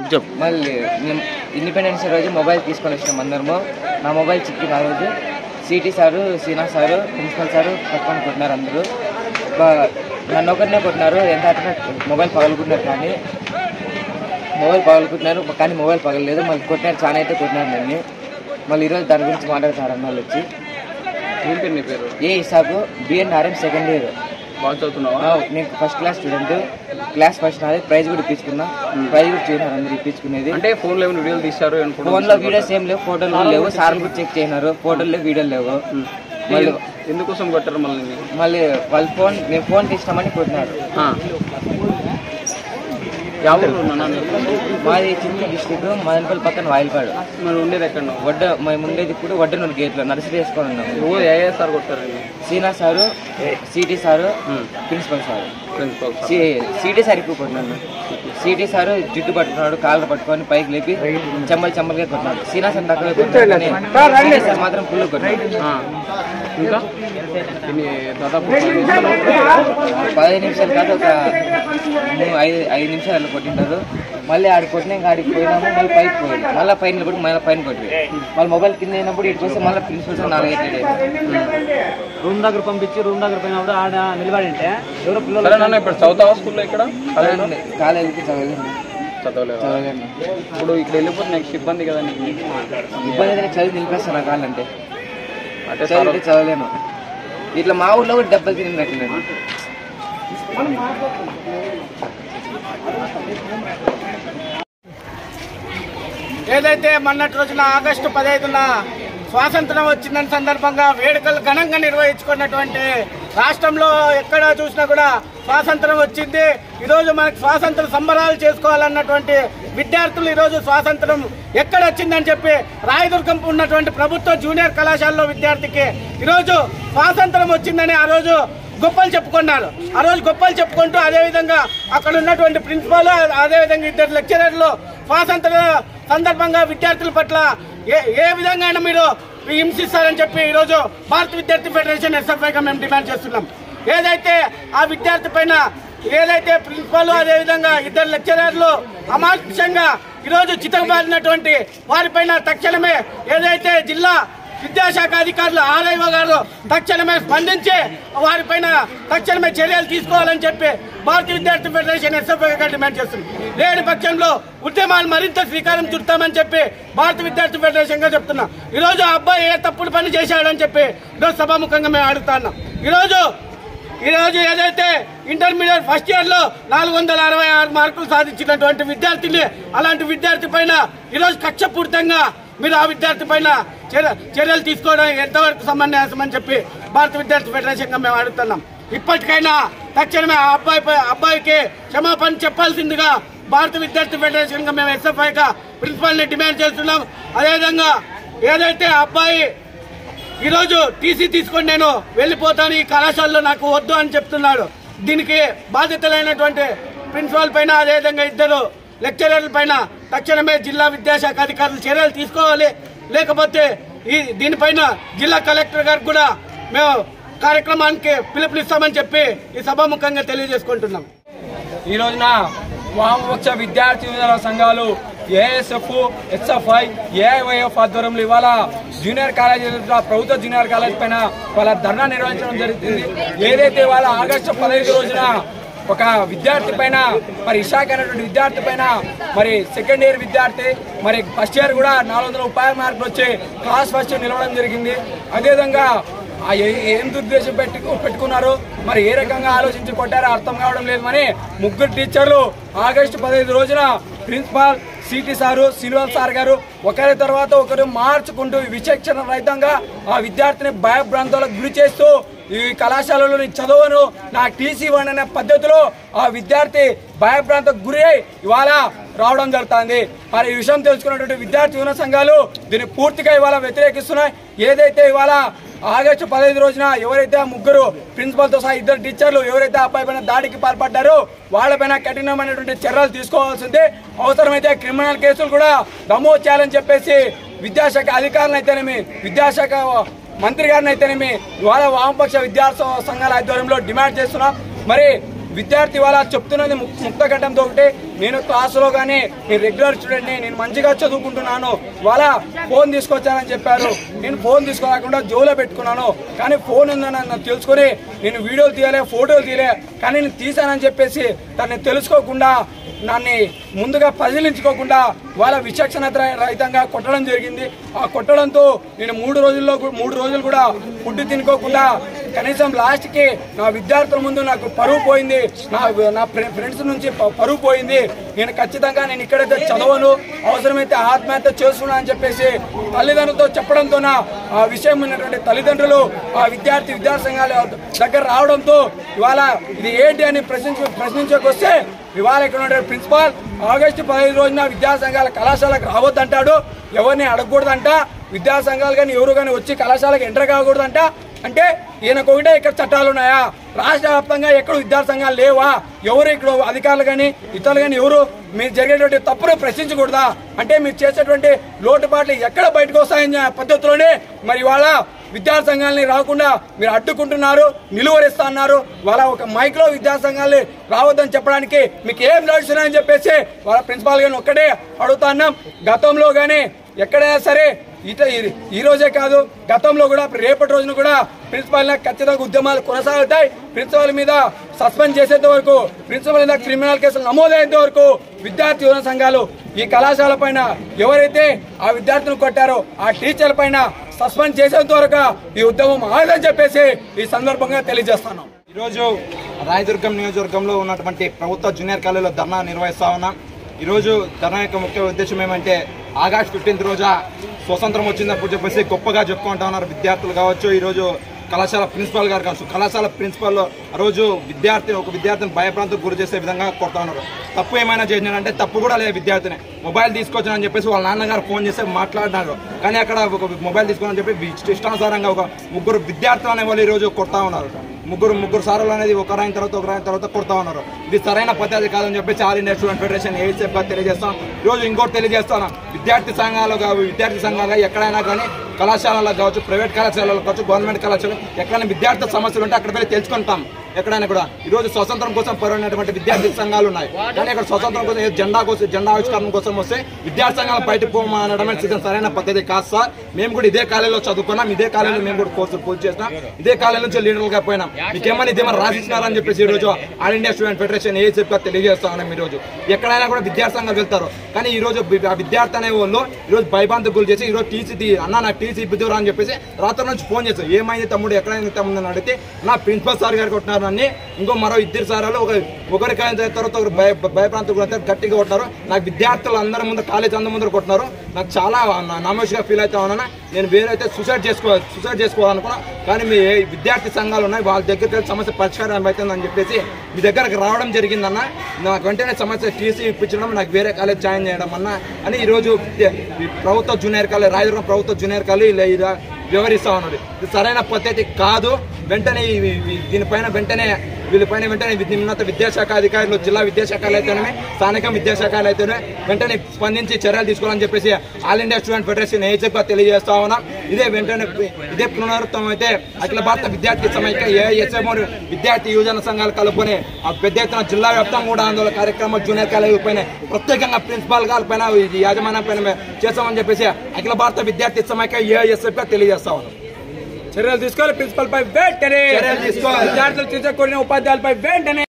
చెప్పు మళ్ళీ మేము ఇండిపెండెన్స్ డే రోజు మొబైల్ తీసుకొని వచ్చినాం అందరము నా మొబైల్ చిక్కింది ఆ రోజు city sir Seena sir principal sir పట్టుకొని కొట్టినారు అందరూ బా- నన్ను ఒకరినే కొట్టినారు ఎంత అట్లా మొబైల్ పగలుకుంటున్నారు కానీ మొబైల్ పగలుకుంటున్నారు కానీ మొబైల్ పగలలేదు మళ్ళీ కొట్టినారు చాలా అయితే కొట్టినారు నన్ను మళ్ళీ ఈరోజు దాని గురించి మాట్లాడతారు అన్న వాళ్ళు వచ్చి ఏం పేరు నీ పేరు ఏ ఇసాకు బిఎన్ ఆర్ఎం సెకండ్ ఇయర్ బాగా చదువుతున్నావా ఆ, నేను first class student class first నాది ప్రైజ్ కూడా ఇప్పించుకున్నా ప్రైజ్ కూడా చేయనారు అందరు ఇప్పించుకునేది అంటే ఫోన్లో ఏమైనా వీడియోలు తీశారు ఏమైనా photos ఫోన్ లో తీశారు? వీడియోస్ ఏం లేవు ఫోటోలు కూడా లేవు సార్లు కూడా చెక్ చేయనారు ఫోటోలు లేవు వీడియోలు లేవు మళ్ళీ ఎందుకోసం కొట్టారు మళ్ళీ నిన్ను? మళ్ళీ వాళ్ళ ఫోన్ మేము ఫోన్ తీసినామని కొట్టినారు ఆ. ఎవరు నాన్న నీకు? మాది చిన్న డిస్టిక్ మదనపల్లి పక్కన వాయిల్పాడు మరి ఉండేది ఎక్కడ నువ్వు? వడ్డ మేము ఉండేది ఇప్పుడు వడ్డనూరు గేట్లో నర్సరీ వేసుకొని ఉన్నాము నువ్వు ఏ ఏ సార్ కొట్టారు నిన్ను? Seena sir city sir um. Principal sir principal sir city sir ఎక్కువ కొట్టినాను సిటీ సారు జుట్టు పట్టుకున్నాడు కాళ్ళు పట్టుకొని పైకి లేపి చెమ్మలు చెమ్మలుగా కొట్టినాడు సీనా సార్ తక్కువ కొట్టినాడు కానీ సిటీ సార్ మాత్రం ఫుల్ కొట్టినాడు ఆ. ఇంకా ఇన్ని దాదాపు పది నిమిషాలు పదిహేను నిమిషాలు కాదు ఒక మూడు ఐదు ఐదు నిమిషాలు అట్లా కొట్టింటారు మళ్ళీ ఆడికి కొట్టినాక ఆడికి పోయినాము మళ్ళీ పైకి పోయింది మళ్ళీ పైన నిలబడి మళ్ళీ పైన కొట్టి మళ్ళీ మొబైల్ కింద అయినప్పుడు ఇటు వస్తే మళ్ళీ ప్రిన్సిపల్ సార్ నాలుగు అయితే రూమ్ దగ్గర పంపించి రూమ్ దగ్గర పోయినప్పుడు ఆడ నిలబడి ఉంటే ఎవరో పిల్లలు సరే నాన్న ఇప్పుడు చదువుతావా స్కూల్లో ఇక్కడ కాలేజీకి చదవలేదు చదవలేదు చదవలేను ఇప్పుడు ఇక్కడ వెళ్ళిపోతే నెక్స్ట్ ఇబ్బంది కదా నీకు ఇబ్బంది అయితే చదివి నిలిపేస్తాను నాకు కావాలంటే అంటే సార్ చదివితే చదవలేను ఇట్లా మా ఊళ్ళో కూడా దెబ్బలు తిరిగినట్లేదు ఏదైతే మొన్నటి రోజున ఆగస్టు పదహైదున స్వాతంత్రం వచ్చిన సందర్భంగా వేడుకలు ఘనంగా నిర్వహించుకున్నటువంటి రాష్ట్రంలో ఎక్కడ చూసినా కూడా స్వాతంత్రం వచ్చింది ఈరోజు మనకు స్వాతంత్ర సంబరాలు చేసుకోవాలన్నటువంటి విద్యార్థులు ఈరోజు స్వాతంత్రం ఎక్కడ వచ్చిందని చెప్పి రాయదుర్గం ఉన్నటువంటి ప్రభుత్వ జూనియర్ కళాశాలలో విద్యార్థికి ఈరోజు స్వాతంత్రం వచ్చిందని ఆ రోజు గొప్పలు చెప్పుకున్నారు ఆ రోజు గొప్పలు చెప్పుకుంటూ అదేవిధంగా అక్కడ ఉన్నటువంటి ప్రిన్సిపాల్ అదేవిధంగా ఇద్దరు లెక్చరర్లు స్వాతంత్ర సందర్భంగా విద్యార్థుల పట్ల ఏ ఏ విధంగా అయినా మీరు హింసిస్తారని చెప్పి ఈరోజు భారత విద్యార్థి ఫెడరేషన్ ఎస్ఎఫ్ఐగా మేము డిమాండ్ చేస్తున్నాం ఏదైతే ఆ విద్యార్థి పైన ఏదైతే ప్రిన్సిపల్ అదేవిధంగా ఇద్దరు లెక్చరర్లు అమానుషంగా ఈరోజు చితకబారినటువంటి వారిపైన తక్షణమే ఏదైతే జిల్లా విద్యాశాఖ అధికారులు ఆర్ఐఓ గారు తక్షణమే స్పందించి వారిపైన తక్షణమే చర్యలు తీసుకోవాలని చెప్పి భారతీయ విద్యార్థి ఫెడరేషన్ ఎస్ఎఫ్ఐగా డిమాండ్ చేస్తుంది లేని పక్షంలో ఉద్యమాలు మరింత శ్రీకారం చుడతామని చెప్పి భారత విద్యార్థి ఫెడరేషన్ గా చెప్తున్నాం ఈ రోజు ఆ అబ్బాయి ఏ తప్పుడు పని చేశాడని చెప్పి ఈరోజు సభాముఖంగా మేము అడుగుతున్నాం ఈరోజు ఈ రోజు ఏదైతే ఇంటర్మీడియట్ ఫస్ట్ ఇయర్ లో నాలుగు వందల అరవై ఆరు మార్కులు సాధించినటువంటి విద్యార్థిని అలాంటి విద్యార్థి పైన ఈరోజు కక్షపూరితంగా మీరు ఆ విద్యార్థి పైన చర్య- చర్యలు తీసుకోవడం ఎంతవరకు సమంజసం అని చెప్పి భారత విద్యార్థి ఫెడరేషన్ గా మేము అడుగుతున్నాం ఇప్పటికైనా తక్షణమే ఆ అబ్బాయి అబ్బాయికి క్షమాపణ చెప్పాల్సిందిగా భారత విద్యార్థి ఫెడరేషన్ గా మేము ఎస్ఎఫ్ఐ గా ప్రిన్సిపల్ ని డిమాండ్ చేస్తున్నాం అదేవిధంగా ఏదైతే ఆ అబ్బాయి ఈరోజు టీసీ తీసుకొని నేను వెళ్ళిపోతాను ఈ కళాశాలలో నాకు వద్దు అని చెప్తున్నాడు దీనికి బాధ్యతలైనటువంటి ప్రిన్సిపాల్ పైన అదేవిధంగా ఇద్దరు లెక్చరర్ల పైన తక్షణమే జిల్లా విద్యాశాఖ అధికారులు చర్యలు తీసుకోవాలి లేకపోతే ఈ దీనిపైన జిల్లా కలెక్టర్ గారికి కూడా మేము కార్యక్రమానికి పిలుపునిస్తామని చెప్పి ఈ సభాముఖంగా తెలియజేసుకుంటున్నాం ఈ రోజున వామపక్ష విద్యార్థి విధాన సంఘాలు ఏఎస్ఎఫ్ ఎస్ఎఫ్ఐ ఏఐవైఎఫ్ ఆధ్వర్యంలో ఇవాళ జూనియర్ కాలేజీ ఎదుట ప్రభుత్వ జూనియర్ కాలేజ్ పైన వాళ్ళ ధర్నా నిర్వహించడం జరుగుతుంది ఏదైతే వాళ్ళ ఆగస్టు పదహైదు రోజున ఒక విద్యార్థి పైన మరి ఇషాక్ అనేటువంటి విద్యార్థి పైన మరి సెకండ్ ఇయర్ విద్యార్థి మరి ఫస్ట్ ఇయర్ కూడా నాలుగు వందల ముప్పై మార్కులు వచ్చి క్లాస్ ఫస్ట్ నిలవడం జరిగింది అదేవిధంగా ఆ ఏ- ఏం దుర్దేశం పెట్టు పెట్టుకున్నారు మరి ఏ రకంగా ఆలోచించి కొట్టారో అర్థం కావడం లేదు మరి ముగ్గురు టీచర్లు ఆగస్టు పదహైదు రోజున ప్రిన్సిపాల్ సిటీ సారు సిల్వల్ సార్ గారు ఒకరి తర్వాత ఒకరు మార్చుకుంటూ విచక్షణ రహితంగా ఆ విద్యార్థిని భయభ్రాంతాలకు గురి చేస్తూ ఈ కళాశాలలో నేను చదవను నాకు టీసీ ఇవ్వండి అనే పద్ధతిలో ఆ విద్యార్థి భయభ్రాంతకు గురి అయి ఇవాళ రావడం జరుగుతుంది మరి ఈ విషయం తెలుసుకున్నటువంటి విద్యార్థి యువన సంఘాలు దీన్ని పూర్తిగా ఇవాళ వ్యతిరేకిస్తున్నాయి ఏదైతే ఇవాళ ఆగస్టు పదహైదు రోజున ఎవరైతే ఆ ముగ్గురు ప్రిన్సిపల్ తో సహా ఇద్దరు టీచర్లు ఎవరైతే ఆ అబ్బాయి పైన దాడికి పాల్పడ్డారో వాళ్ళపైన కఠినమైనటువంటి చర్యలు తీసుకోవాల్సిందే అవసరమైతే క్రిమినల్ కేసులు కూడా నమోదు చేయాలని చెప్పేసి విద్యాశాఖ అధికారులు అయితేనేమి విద్యాశాఖ మంత్రి గారిని అయితేనేమి ఇవాళ వామపక్ష విద్యార్థి సంఘాల ఆధ్వర్యంలో డిమాండ్ చేస్తున్నాం మరి విద్యార్థి వాళ్ళ చెప్తున్నది ము- ముక్త ఘట్టంతో ఒకటి నేను క్లాసులో కానీ నేను రెగ్యులర్ స్టూడెంట్ని నేను మంచిగా చదువుకుంటున్నాను వాళ్ళ ఫోన్ తీసుకొచ్చానని చెప్పారు నేను ఫోన్ తీసుకోకుండా జోలో పెట్టుకున్నాను కానీ ఫోన్ ఉందని నాకు తెలుసుకొని నేను వీడియోలు తీయలే ఫోటోలు తీయలే కానీ నేను తీశానని చెప్పేసి దాన్ని తెలుసుకోకుండా నన్ను ముందుగా పరిశీలించుకోకుండా వాళ్ళ విచక్షణ రహితంగా కొట్టడం జరిగింది ఆ కొట్టడంతో నేను మూడు రోజుల్లో కు- మూడు రోజులు కూడా ఫుడ్ తినుకోకుండా కనీసం లాస్ట్కి నా విద్యార్థుల ముందు నాకు పరువు పోయింది నా నా ఫ్రె- ఫ్రెండ్స్ నుంచి ప- పరువు పోయింది నేను ఖచ్చితంగా నేను ఇక్కడైతే చదవను అవసరమైతే ఆత్మహత్య చేస్తున్నా అని చెప్పేసి తల్లిదండ్రులతో చెప్పడంతో ఆ విషయం ఉన్నటువంటి తల్లిదండ్రులు ఆ విద్యార్థి విద్యార్థి సంఘాల దగ్గర రావడంతో ఇవాళ ఇది ఏంటి అని ప్రశ్నించ ప్రశ్నించకొస్తే ఇవాళ ఇక్కడ ఉండే ప్రిన్సిపాల్ ఆగస్టు పదహైదు రోజున విద్యా సంఘాల కళాశాలకు రావద్దంటాడు ఎవరిని అడగకూడదంట విద్యా సంఘాలు కానీ ఎవరు కానీ వచ్చి కళాశాలకు ఎంటర్ కాకూడదంట అంటే ఈయనకు ఒకటే ఇక్కడ చట్టాలు ఉన్నాయా రాష్ట్ర వ్యాప్తంగా ఎక్కడ విద్యార్థి సంఘాలు లేవా ఎవరు ఇక్కడ అధికారులు కానీ ఇతరులు కానీ ఎవరు మీరు జరిగేటువంటి తప్పును ప్రశ్నించకూడదా అంటే మీరు చేసేటువంటి లోటుపాట్లు ఎక్కడ బయటకు వస్తాయని పద్ధతిలోనే మరి ఇవాళ విద్యార్థి సంఘాలని రాకుండా మీరు అడ్డుకుంటున్నారు నిలువరిస్తా అన్నారు వాళ్ళ ఒక మైక్రో విద్యార్థి సంఘాలని రావద్దని చెప్పడానికి మీకు ఏం నడుస్తున్నాయని చెప్పేసి వాళ్ళ ప్రిన్సిపాల్ గారిని ఒక్కటే అడుగుతా ఉన్నాం గతంలో కానీ ఎక్కడైనా సరే ఇట ఈ- ఈ రోజే కాదు గతంలో కూడా రేపటి రోజున కూడా ప్రిన్సిపాల్ మీద ఖచ్చితంగా ఉద్యమాలు కొనసాగుతాయి ప్రిన్సిపాల్ మీద సస్పెండ్ చేసేంత వరకు ప్రిన్సిపల్ మీద క్రిమినల్ కేసులు నమోదయ్యేంత వరకు విద్యార్థి యువన సంఘాలు ఈ కళాశాల పైన ఎవరైతే ఆ విద్యార్థులను కొట్టారో ఆ టీచర్ల పైన సస్పెండ్ చేసేంత వరకు ఈ ఉద్యమం ఆగదని చెప్పేసి ఈ సందర్భంగా తెలియజేస్తాను ఈరోజు రాయదుర్గం నియోజకవర్గంలో ఉన్నటువంటి ప్రభుత్వ జూనియర్ కాలేజీలో ధర్నా నిర్వహిస్తా ఉన్నాం ఈరోజు ధర్నా యొక్క ముఖ్య ఉద్దేశం ఏమంటే ఆగస్ట్ ఫిఫ్టీన్త్ రోజా స్వతంత్రం వచ్చిందప్పుడు చెప్పేసి గొప్పగా చెప్పుకుంటా ఉన్నారు విద్యార్థులు కావచ్చు ఈరోజు కళాశాల ప్రిన్సిపాల్ గారు కావచ్చు కళాశాల ప్రిన్సిపాల్ ఆ రోజు విద్యార్థి ఒక విద్యార్థిని భయప్రాంతం గురి చేసే విధంగా కొడతా ఉన్నారు తప్పు ఏమైనా చేసినారంటే తప్పు కూడా లేదు విద్యార్థిని మొబైల్ తీసుకొచ్చానని చెప్పేసి వాళ్ళ నాన్నగారు ఫోన్ చేసి మాట్లాడినారు కానీ అక్కడ ఒక మొబైల్ తీసుకోవాలని చెప్పి ఇష్టానుసారంగా ఒక ముగ్గురు విద్యార్థులు అనే వాళ్ళు ఈరోజు కొడతా ఉన్నారు ముగ్గురు ముగ్గురు సార్లు అనేది ఒకరైన తర్వాత ఒకరైన తర్వాత కొడతా ఉన్నారు ఇది సరైన పద్ధతి కాదని చెప్పి ఆల్ ఇండియా స్టూడెంట్ ఫెడరేషన్ ఏసీఎఫ్ గా తెలియజేస్తాం ఈ రోజు ఇంకోటి తెలియజేస్తాను విద్యార్థి సంఘాలు కావు విద్యార్థి సంఘాలుగా ఎక్కడైనా కానీ కళాశాలలో కావచ్చు ప్రైవేట్ కళాశాలలో కావచ్చు గవర్నమెంట్ కళాశాలలో ఎక్కడైనా విద్యార్థి సమస్యలు ఉంటే అక్కడ వెళ్ళి తెలుసుకుంటాం ఎక్కడైనా కూడా ఈ రోజు స్వతంత్రం కోసం పోరాడినటువంటి విద్యార్థి సంఘాలు ఉన్నాయి కానీ అక్కడ స్వతంత్రం కోసం ఏదో జెండా కోసం జెండా ఆవిష్కరణ కోసం వస్తే విద్యార్థి సంఘాలు బయటకు పోమనడం అనేది సరైన పద్ధతి కాదు సార్ మేము కూడా ఇదే కాలేజీలో చదువుకున్నాం ఇదే కాలేజీలో మేము కూడా కోర్సు పూర్తి చేసినాం ఇదే కాలేజీ నుంచి లీడర్లుగా పోయినాం మీకేమని ఇదేమని రాసిస్తున్నారని చెప్పేసి ఈ రోజు ఆల్ ఇండియా స్టూడెంట్ ఫెడరేషన్ ఏ చెప్పి తెలియజేస్తా ఉన్నాం ఈ రోజు ఎక్కడైనా కూడా విద్యార్థి సంఘాలు వెళ్తారు కానీ ఈ రోజు వి- ఆ విద్యార్థి అనే వాళ్ళు ఈ రోజు భయభాంతి గురి చేసి ఈ రోజు టీసీ అన్న నాకు టీసీ ఇప్పుదురా అని చెప్పేసి రాత్రి నుంచి ఫోన్ చేశారు ఏమైంది తమ్ముడు ఎక్కడైంది తమ్ముడు అని అడిగితే నా ప్రిన్సిపల్ సార్ గారు కొట్టినారు నన్ను ఇంకో మరో ఇద్దరు సారాలు ఒక ఒకరికి అయిన తర్వాత ఒకరు భయ భయప్రాంతం గురి అయితే గట్టిగా కొట్టారు నాకు విద్యార్థులు అందరి ముందు కాలేజ్ అందరి ముందు కొట్టినారు నాకు చాలా నామోషిగా ఫీల్ అవుతా ఉన్నాను నేను వేరైతే సూసైడ్ చేసుకో సూసైడ్ చేసుకోవాలనుకున్నా కానీ మీ విద్యార్థి సంఘాలు ఉన్నాయి వాళ్ళ దగ్గరికి వెళ్ళి సమస్య పరిష్కారం అవుతుందని చెప్పేసి మీ దగ్గరకు రావడం జరిగిందన్న నాకు వెంటనే సమస్య టీసీ ఇప్పించడం నాకు వేరే కాలేజ్ జాయిన్ చేయడం అన్న అని ఈరోజు విద్య- ఈ ప్రభుత్వ జూనియర్ కాలేజ్ రాయదుర్గం ప్రభుత్వ జూనియర్ కాలేజ్ ఇలా ఇలా వివరిస్తా ఉన్నాడు ఇది సరైన పద్ధతి కాదు వెంటనే ఈ- ఈ- ఈ- దీనిపైన వెంటనే వీళ్ళపైన వెంటనే వి- ఉన్నత విద్యాశాఖ అధికారులు జిల్లా విద్యాశాఖలు అయితేనే స్థానిక విద్యాశాఖలు అయితేనే వెంటనే స్పందించి చర్యలు తీసుకోవాలని చెప్పేసి ఆల్ ఇండియా స్టూడెంట్ ఫెడరేషన్ ఏజెప్గా తెలియజేస్తా ఉన్నాం ఇదే వెంటనే ఇదే పునరుత్వం అయితే అఖిల భారత విద్యార్థి సమైక్య ఏఎస్ఎం విద్యార్థి యువజన సంఘాలు కలుపుకొని ఆ పెద్ద ఎత్తున జిల్లా వ్యాప్తంగా కూడా ఆందోళన కార్యక్రమం జూనియర్ కాలేజీ పైన ప్రత్యేకంగా ప్రిన్సిపాల్ గారి పైన ఇది యాజమాన్యం పైన మేము చేస్తామని చెప్పేసి అఖిల భారత విద్యార్థి సమైక్య ఏఎస్ఎఫ్ గా తెలియజేస్తా ఉన్నాం చర్యలు తీసుకోవాలి ప్రిన్సిపల్ పై వెంటనే చర్యలు తీసుకోవాలి. విద్యార్థులు తీసుకోకుండా ఉపాధ్యాయులపై వెంటనే